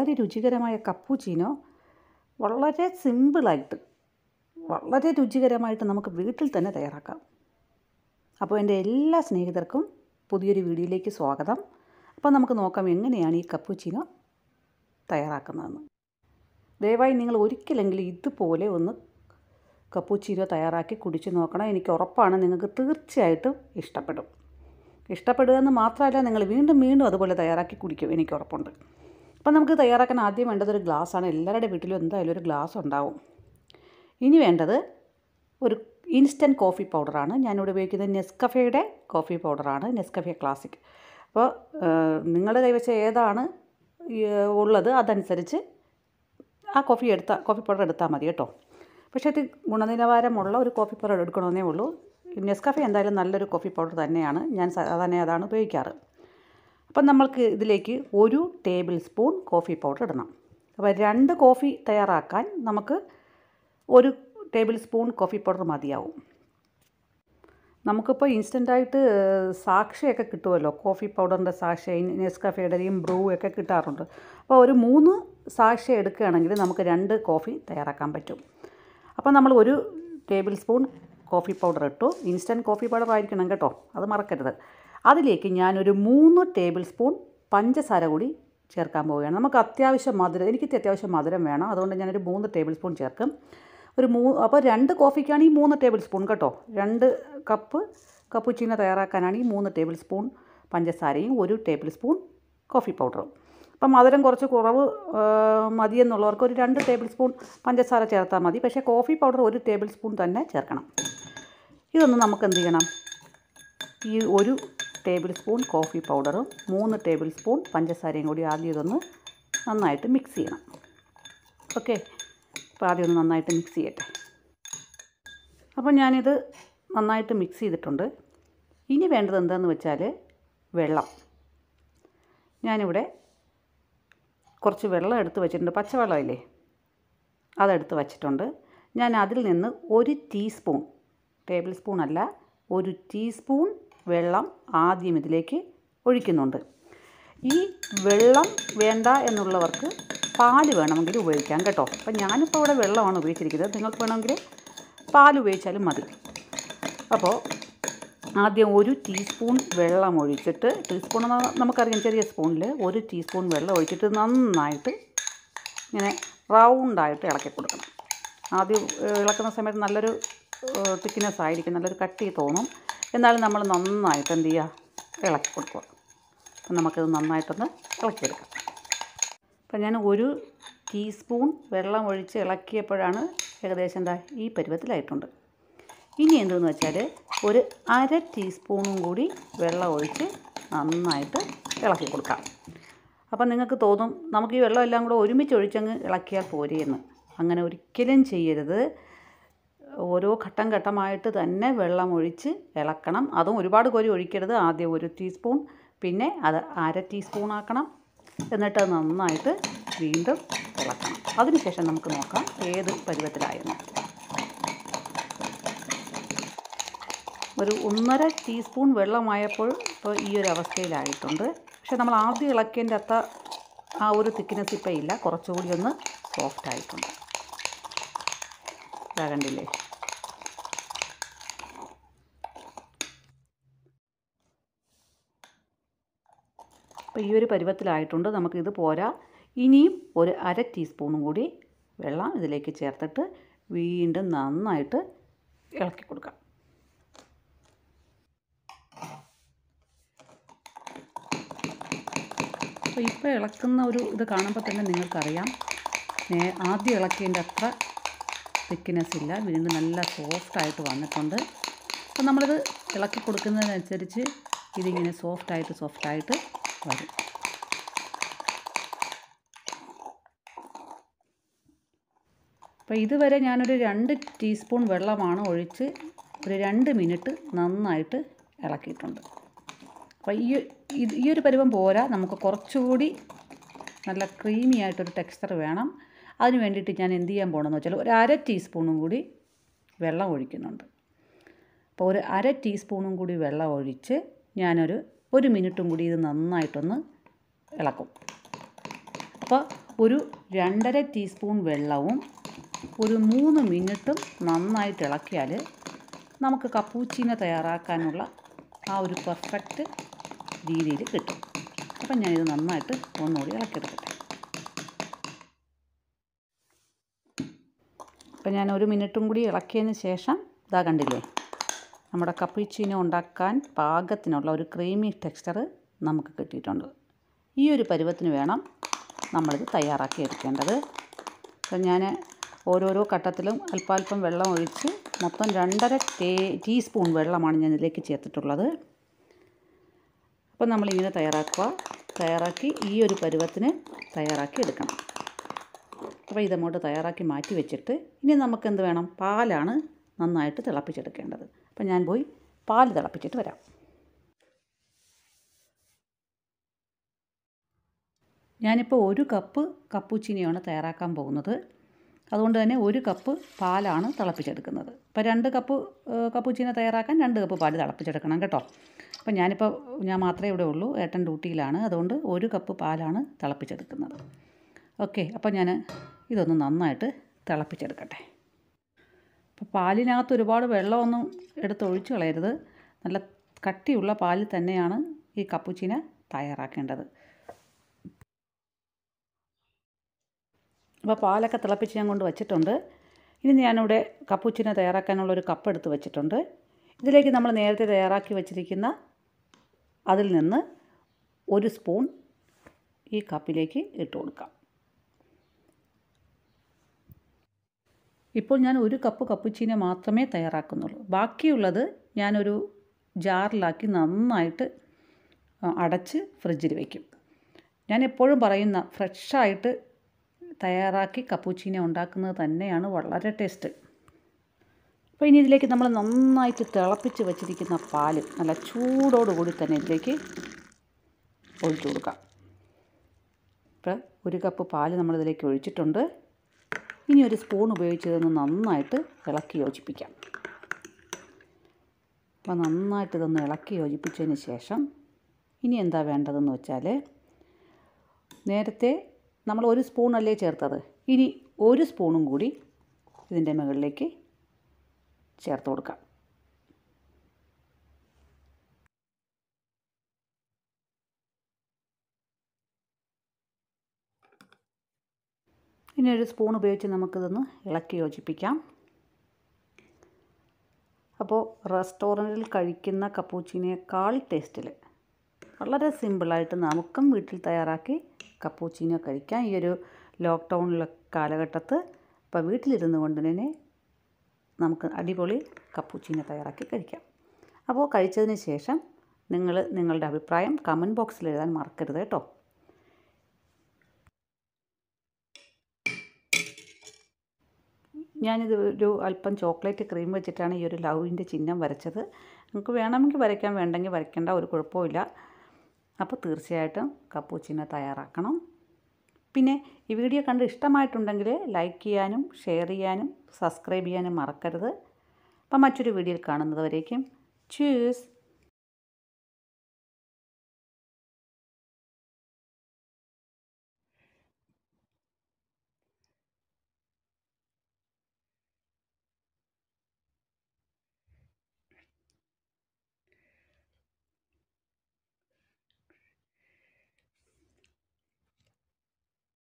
വളരെ രുചികരമായ കപ്പൂച്ചീനോ വളരെ സിമ്പിളായിട്ട് വളരെ രുചികരമായിട്ട് നമുക്ക് വീട്ടിൽ തന്നെ തയ്യാറാക്കാം അപ്പോൾ എൻ്റെ എല്ലാ സ്നേഹിതർക്കും പുതിയൊരു വീഡിയോയിലേക്ക് സ്വാഗതം അപ്പോൾ നമുക്ക് നോക്കാം എങ്ങനെയാണ് ഈ കപ്പൂച്ചീനോ തയ്യാറാക്കുന്നതെന്ന് ദയവായി നിങ്ങൾ ഒരിക്കലെങ്കിലും ഇതുപോലെ ഒന്ന് കപ്പൂച്ചീനോ തയ്യാറാക്കി കുടിച്ച് നോക്കണം എനിക്ക് ഉറപ്പാണ് നിങ്ങൾക്ക് തീർച്ചയായിട്ടും ഇഷ്ടപ്പെടും ഇഷ്ടപ്പെടുക എന്ന് മാത്രമല്ല നിങ്ങൾ വീണ്ടും വീണ്ടും അതുപോലെ തയ്യാറാക്കി കുടിക്കും എനിക്ക് ഉറപ്പുണ്ട് അപ്പം നമുക്ക് തയ്യാറാക്കാൻ ആദ്യം വേണ്ടത് ഒരു ഗ്ലാസ്സാണ് എല്ലാവരുടെ വീട്ടിലും എന്തായാലും ഒരു ഗ്ലാസ് ഉണ്ടാവും ഇനി വേണ്ടത് ഒരു ഇൻസ്റ്റൻറ്റ് കോഫി പൗഡറാണ് ഞാനിവിടെ ഉപയോഗിക്കുന്നത് നെസ്കഫയുടെ കോഫി പൗഡറാണ് നെസ്കഫെ ക്ലാസിക് അപ്പോൾ നിങ്ങളുടെ കൈവശം ഏതാണ് ഉള്ളത് അതനുസരിച്ച് ആ കോഫി എടുത്താൽ കോഫി പൗഡർ എടുത്താൽ മതി കേട്ടോ പക്ഷേ ഇത് ഗുണനിലവാരമുള്ള ഒരു കോഫി പൗഡർ എടുക്കണമെന്നേ ഉള്ളൂ നെസ്കഫെ എന്തായാലും നല്ലൊരു കോഫി പൗഡർ തന്നെയാണ് ഞാൻ സാധാരണ അതാണ് ഉപയോഗിക്കാറ് അപ്പം നമ്മൾക്ക് ഇതിലേക്ക് ഒരു ടേബിൾ സ്പൂൺ കോഫി പൗഡർ ഇടണം അപ്പോൾ രണ്ട് കോഫി തയ്യാറാക്കാൻ നമുക്ക് ഒരു ടേബിൾ സ്പൂൺ കോഫി പൗഡർ മതിയാവും നമുക്കിപ്പോൾ ഇൻസ്റ്റൻ്റായിട്ട് സാക്ഷയൊക്കെ കിട്ടുമല്ലോ കോഫി പൗഡറിൻ്റെ സാക്ഷ നെസ്കഫയുടെയും ബ്രൂ ഒക്കെ കിട്ടാറുണ്ട് അപ്പോൾ ഒരു മൂന്ന് സാക്ഷ എടുക്കുകയാണെങ്കിൽ നമുക്ക് രണ്ട് കോഫി തയ്യാറാക്കാൻ പറ്റും അപ്പോൾ നമ്മൾ ഒരു ടേബിൾ സ്പൂൺ കോഫി പൗഡർ ഇട്ടു ഇൻസ്റ്റൻറ്റ് കോഫി പൗഡർ ആയിരിക്കണം കേട്ടോ അത് മറക്കരുത് അതിലേക്ക് ഞാനൊരു മൂന്ന് ടേബിൾ സ്പൂൺ പഞ്ചസാര കൂടി ചേർക്കാൻ പോവുകയാണ് നമുക്ക് അത്യാവശ്യം മധുരം എനിക്ക് അത്യാവശ്യം മധുരം വേണം അതുകൊണ്ട് ഞാനൊരു മൂന്ന് ടേബിൾ സ്പൂൺ ചേർക്കും ഒരു മൂ അപ്പോൾ രണ്ട് കോഫിക്കാണെങ്കിൽ മൂന്ന് ടേബിൾ സ്പൂൺ കേട്ടോ രണ്ട് കപ്പ് കപ്പുച്ചീന തയ്യാറാക്കാനാണെങ്കിൽ മൂന്ന് ടേബിൾ സ്പൂൺ പഞ്ചസാരയും ഒരു ടേബിൾ സ്പൂൺ കോഫി പൗഡറും അപ്പം മധുരം കുറച്ച് കുറവ് മതിയെന്നുള്ളവർക്ക് ഒരു രണ്ട് ടേബിൾ സ്പൂൺ പഞ്ചസാര ചേർത്താൽ മതി പക്ഷേ കോഫി പൗഡർ ഒരു ടേബിൾ സ്പൂൺ തന്നെ ചേർക്കണം ഇതൊന്ന് നമുക്ക് എന്ത് ചെയ്യണം ഈ ഒരു ടേബിൾ സ്പൂൺ കോഫി പൗഡറും മൂന്ന് ടേബിൾ സ്പൂൺ പഞ്ചസാരയും കൂടി ആദ്യം ഇതൊന്ന് നന്നായിട്ട് മിക്സ് ചെയ്യണം ഓക്കെ അപ്പോൾ ആദ്യം ഒന്ന് നന്നായിട്ട് മിക്സ് ചെയ്യട്ടെ അപ്പോൾ ഞാനിത് നന്നായിട്ട് മിക്സ് ചെയ്തിട്ടുണ്ട് ഇനി വേണ്ടത് എന്താണെന്ന് വെച്ചാൽ വെള്ളം ഞാനിവിടെ കുറച്ച് വെള്ളം എടുത്ത് വെച്ചിട്ടുണ്ട് പച്ചവെള്ളമില്ലേ അതെടുത്ത് വച്ചിട്ടുണ്ട് ഞാൻ അതിൽ നിന്ന് ഒരു ടീസ്പൂൺ ടേബിൾ സ്പൂൺ അല്ല ഒരു ടീസ്പൂൺ വെള്ളം ആദ്യം ഇതിലേക്ക് ഒഴിക്കുന്നുണ്ട് ഈ വെള്ളം വേണ്ട എന്നുള്ളവർക്ക് പാല് വേണമെങ്കിൽ ഉപയോഗിക്കാം കേട്ടോ അപ്പം ഞാനിപ്പോൾ ഇവിടെ വെള്ളമാണ് ഉപയോഗിച്ചിരിക്കുന്നത് നിങ്ങൾക്ക് വേണമെങ്കിൽ പാൽ ഉപയോഗിച്ചാലും മതി അപ്പോൾ ആദ്യം ഒരു ടീസ്പൂൺ വെള്ളം ഒഴിച്ചിട്ട് ടീസ്പൂൺ നമുക്കറിയാം ചെറിയ സ്പൂണിൽ ഒരു ടീസ്പൂൺ വെള്ളം ഒഴിച്ചിട്ട് നന്നായിട്ട് ഇങ്ങനെ റൗണ്ടായിട്ട് ഇളക്കി കൊടുക്കണം ആദ്യം ഇളക്കുന്ന സമയത്ത് നല്ലൊരു തിക്നെസ് ആയിരിക്കും നല്ലൊരു കട്ടി തോന്നും എന്നാലും നമ്മൾ നന്നായിട്ട് എന്ത് ചെയ്യുക ഇളക്കി കൊടുക്കുക അപ്പം നമുക്കത് നന്നായിട്ടൊന്ന് ഇളക്കിയെടുക്കാം അപ്പം ഞാൻ ഒരു ടീസ്പൂൺ വെള്ളം ഒഴിച്ച് ഇളക്കിയപ്പോഴാണ് ഏകദേശം എന്താ ഈ പരുവത്തിലായിട്ടുണ്ട് ഇനി എന്തെന്ന് വെച്ചാൽ ഒരു അര ടീസ്പൂണും കൂടി വെള്ളം ഒഴിച്ച് നന്നായിട്ട് ഇളക്കി കൊടുക്കാം അപ്പം നിങ്ങൾക്ക് തോന്നും നമുക്ക് ഈ വെള്ളം എല്ലാം കൂടെ ഒരുമിച്ച് ഒഴിച്ചങ്ങ് ഇളക്കിയാൽ പോരെയെന്ന് അങ്ങനെ ഒരിക്കലും ചെയ്യരുത് ഓരോ ഘട്ടം ഘട്ടമായിട്ട് തന്നെ വെള്ളം ഒഴിച്ച് ഇളക്കണം അതും ഒരുപാട് കോരി ഒഴിക്കരുത് ആദ്യം ഒരു ടീസ്പൂൺ പിന്നെ അത് അര ടീസ്പൂൺ ആക്കണം എന്നിട്ട് അത് നന്നായിട്ട് വീണ്ടും ഇളക്കണം അതിനുശേഷം നമുക്ക് നോക്കാം ഏത് പരുവത്തിലായെന്ന് ഒരു ഒന്നര ടീസ്പൂൺ വെള്ളമായപ്പോൾ ഇപ്പോൾ ഈ ഒരു അവസ്ഥയിലായിട്ടുണ്ട് പക്ഷെ നമ്മൾ ആദ്യം ഇളക്കേണ്ട അത്ര ആ ഒരു തിക്നെസ് ഇപ്പം ഇല്ല കുറച്ചുകൂടി ഒന്ന് സോഫ്റ്റ് ആയിട്ടുണ്ട് ഇതാ കണ്ടില്ലേ അപ്പോൾ ഈ ഒരു പരുവത്തിലായിട്ടുണ്ട് നമുക്കിത് പോരാ ഇനിയും ഒരു അര ടീസ്പൂണും കൂടി വെള്ളം ഇതിലേക്ക് ചേർത്തിട്ട് വീണ്ടും നന്നായിട്ട് ഇളക്കി കൊടുക്കാം അപ്പോൾ ഇപ്പോൾ ഇളക്കുന്ന ഒരു ഇത് കാണുമ്പോൾ തന്നെ നിങ്ങൾക്കറിയാം ആദ്യം ഇളക്കിയതിൻ്റെ അത്ര തിക്നെസ് ഇല്ല വീണ്ടും നല്ല സോഫ്റ്റായിട്ട് വന്നിട്ടുണ്ട് അപ്പോൾ നമ്മളിത് ഇളക്കി കൊടുക്കുന്നതിനനുസരിച്ച് ഇതിങ്ങനെ സോഫ്റ്റായിട്ട് സോഫ്റ്റായിട്ട് വരും അപ്പോൾ ഇതുവരെ ഞാനൊരു രണ്ട് ടീസ്പൂൺ വെള്ളമാണ് ഒഴിച്ച് ഒരു രണ്ട് മിനിറ്റ് നന്നായിട്ട് ഇളക്കിയിട്ടുണ്ട് അപ്പോൾ ഈ ഇത് ഈ ഒരു പരുവം പോരാ നമുക്ക് കുറച്ചുകൂടി നല്ല ക്രീമി ആയിട്ടൊരു ടെക്സ്ചർ വേണം അതിന് വേണ്ടിയിട്ട് ഞാൻ എന്ത് ചെയ്യാൻ പോകണമെന്ന് വെച്ചാൽ ഒരു അര ടീസ്പൂണും കൂടി വെള്ളം ഒഴിക്കുന്നുണ്ട് അപ്പോൾ ഒരു അര ടീസ്പൂണും കൂടി വെള്ളം ഒഴിച്ച് ഞാനൊരു ഒരു മിനിറ്റും കൂടി ഇത് നന്നായിട്ടൊന്ന് ഇളക്കും അപ്പോൾ ഒരു രണ്ടര ടീസ്പൂൺ വെള്ളവും ഒരു മൂന്ന് മിനിറ്റും നന്നായിട്ട് ഇളക്കിയാൽ നമുക്ക് കപ്പൂച്ചീന തയ്യാറാക്കാനുള്ള ആ ഒരു പെർഫെക്റ്റ് രീതിയിൽ കിട്ടും അപ്പം ഞാനിത് നന്നായിട്ട് ഒന്നുകൂടി ഇളക്കിയെടുക്കട്ടെ അപ്പം ഞാൻ ഒരു മിനിറ്റും കൂടി ഇളക്കിയതിന് ശേഷം ഇതാ കണ്ടില്ലേ നമ്മുടെ കപ്പുച്ചീന ഉണ്ടാക്കാൻ പാകത്തിനുള്ള ഒരു ക്രീമി ടെക്സ്ചർ നമുക്ക് കിട്ടിയിട്ടുണ്ട് ഈ ഒരു പരുവത്തിന് വേണം നമ്മളിത് തയ്യാറാക്കി എടുക്കേണ്ടത് അപ്പം ഞാൻ ഓരോരോ ഘട്ടത്തിലും അല്പാൽപ്പം വെള്ളം ഒഴിച്ച് മൊത്തം രണ്ടര ടേ ടീസ്പൂൺ വെള്ളമാണ് ഞാൻ ഇതിലേക്ക് ചേർത്തിട്ടുള്ളത് അപ്പം നമ്മളിങ്ങനെ തയ്യാറാക്കുക തയ്യാറാക്കി ഈ ഒരു പരുവത്തിന് തയ്യാറാക്കി എടുക്കണം അപ്പോൾ ഇതങ്ങോട്ട് തയ്യാറാക്കി മാറ്റി വെച്ചിട്ട് ഇനി നമുക്ക് എന്ത് വേണം പാലാണ് നന്നായിട്ട് തിളപ്പിച്ചെടുക്കേണ്ടത് അപ്പം ഞാൻ പോയി പാൽ തിളപ്പിച്ചിട്ട് വരാം ഞാനിപ്പോൾ ഒരു കപ്പ് കപ്പുച്ചിനിയാണ് തയ്യാറാക്കാൻ പോകുന്നത് അതുകൊണ്ട് തന്നെ ഒരു കപ്പ് പാലാണ് തിളപ്പിച്ചെടുക്കുന്നത് അപ്പോൾ രണ്ട് കപ്പ് കപ്പുച്ചീന തയ്യാറാക്കാൻ രണ്ട് കപ്പ് പാൽ തിളപ്പിച്ചെടുക്കണം കേട്ടോ അപ്പം ഞാനിപ്പോൾ ഞാൻ മാത്രമേ ഇവിടെ ഉള്ളൂ ഏട്ടൻ ഡ്യൂട്ടിയിലാണ് അതുകൊണ്ട് ഒരു കപ്പ് പാലാണ് തിളപ്പിച്ചെടുക്കുന്നത് ഓക്കെ അപ്പോൾ ഞാൻ ഇതൊന്ന് നന്നായിട്ട് തിളപ്പിച്ചെടുക്കട്ടെ അപ്പോൾ പാലിനകത്ത് ഒരുപാട് വെള്ളമൊന്നും എടുത്ത് ഒഴിച്ച് കളയരുത് നല്ല കട്ടിയുള്ള പാലിൽ തന്നെയാണ് ഈ കപ്പുച്ചീന തയ്യാറാക്കേണ്ടത് അപ്പോൾ പാലൊക്കെ തിളപ്പിച്ച് ഞാൻ കൊണ്ട് വച്ചിട്ടുണ്ട് ഇനി ഞാനിവിടെ കപ്പുച്ചിന തയ്യാറാക്കാനുള്ള ഒരു കപ്പ് എടുത്ത് വെച്ചിട്ടുണ്ട് ഇതിലേക്ക് നമ്മൾ നേരത്തെ തയ്യാറാക്കി വെച്ചിരിക്കുന്ന അതിൽ നിന്ന് ഒരു സ്പൂൺ ഈ കപ്പിലേക്ക് ഇട്ട് കൊടുക്കാം ഇപ്പോൾ ഞാൻ ഒരു കപ്പ് കപ്പുച്ചീന മാത്രമേ തയ്യാറാക്കുന്നുള്ളൂ ബാക്കിയുള്ളത് ഞാനൊരു ജാറിലാക്കി നന്നായിട്ട് അടച്ച് ഫ്രിഡ്ജിൽ വയ്ക്കും ഞാൻ എപ്പോഴും പറയുന്ന ഫ്രഷായിട്ട് തയ്യാറാക്കി കപ്പൂച്ചീന ഉണ്ടാക്കുന്നത് തന്നെയാണ് വളരെ ടേസ്റ്റ് അപ്പോൾ ഇനി ഇതിലേക്ക് നമ്മൾ നന്നായിട്ട് തിളപ്പിച്ച് വെച്ചിരിക്കുന്ന പാല് നല്ല ചൂടോടുകൂടി തന്നെ ഇതിലേക്ക് ഒഴിച്ചു കൊടുക്കാം ഇപ്പോൾ ഒരു കപ്പ് പാല് നമ്മളിതിലേക്ക് ഒഴിച്ചിട്ടുണ്ട് ഇനി ഒരു സ്പൂൺ ഉപയോഗിച്ച് ഇതൊന്ന് നന്നായിട്ട് ഇളക്കി യോജിപ്പിക്കാം അപ്പോൾ നന്നായിട്ട് ഇതൊന്ന് ഇളക്കി യോജിപ്പിച്ചതിന് ശേഷം ഇനി എന്താ വേണ്ടതെന്ന് വെച്ചാൽ നേരത്തെ നമ്മൾ ഒരു സ്പൂണല്ലേ ചേർത്തത് ഇനി ഒരു സ്പൂണും കൂടി ഇതിൻ്റെ മുകളിലേക്ക് ചേർത്ത് കൊടുക്കാം ഇനി ഒരു സ്പൂൺ ഉപയോഗിച്ച് നമുക്കിതൊന്ന് ഇളക്കി യോജിപ്പിക്കാം അപ്പോൾ റെസ്റ്റോറൻറ്റിൽ കഴിക്കുന്ന കപ്പൂച്ചിനേക്കാൾ ടേസ്റ്റിൽ വളരെ സിമ്പിളായിട്ട് നമുക്കും വീട്ടിൽ തയ്യാറാക്കി കപ്പൂച്ചിനോ കഴിക്കാം ഈ ഒരു ലോക്ക്ഡൗണിലെ കാലഘട്ടത്ത് ഇപ്പോൾ വീട്ടിലിരുന്നു കൊണ്ട് തന്നെ നമുക്ക് അടിപൊളി കപ്പൂച്ചിനോ തയ്യാറാക്കി കഴിക്കാം അപ്പോൾ കഴിച്ചതിന് ശേഷം നിങ്ങൾ നിങ്ങളുടെ അഭിപ്രായം കമൻറ്റ് ബോക്സിൽ എഴുതാൻ മറക്കരുത് കേട്ടോ ഞാനിത് ഒരു അല്പം ചോക്ലേറ്റ് ക്രീം വെച്ചിട്ടാണ് ഈ ഒരു ലവിൻ്റെ ചിഹ്നം വരച്ചത് നിങ്ങൾക്ക് വേണമെങ്കിൽ വരയ്ക്കാൻ വേണ്ടെങ്കിൽ വരയ്ക്കേണ്ട ഒരു കുഴപ്പമില്ല അപ്പോൾ തീർച്ചയായിട്ടും കപ്പൂച്ചിനോ തയ്യാറാക്കണം പിന്നെ ഈ വീഡിയോ കണ്ട് ഇഷ്ടമായിട്ടുണ്ടെങ്കിൽ ലൈക്ക് ചെയ്യാനും ഷെയർ ചെയ്യാനും സബ്സ്ക്രൈബ് ചെയ്യാനും മറക്കരുത് അപ്പം മറ്റൊരു വീഡിയോയിൽ കാണുന്നത് വരേക്കും ചൂസ്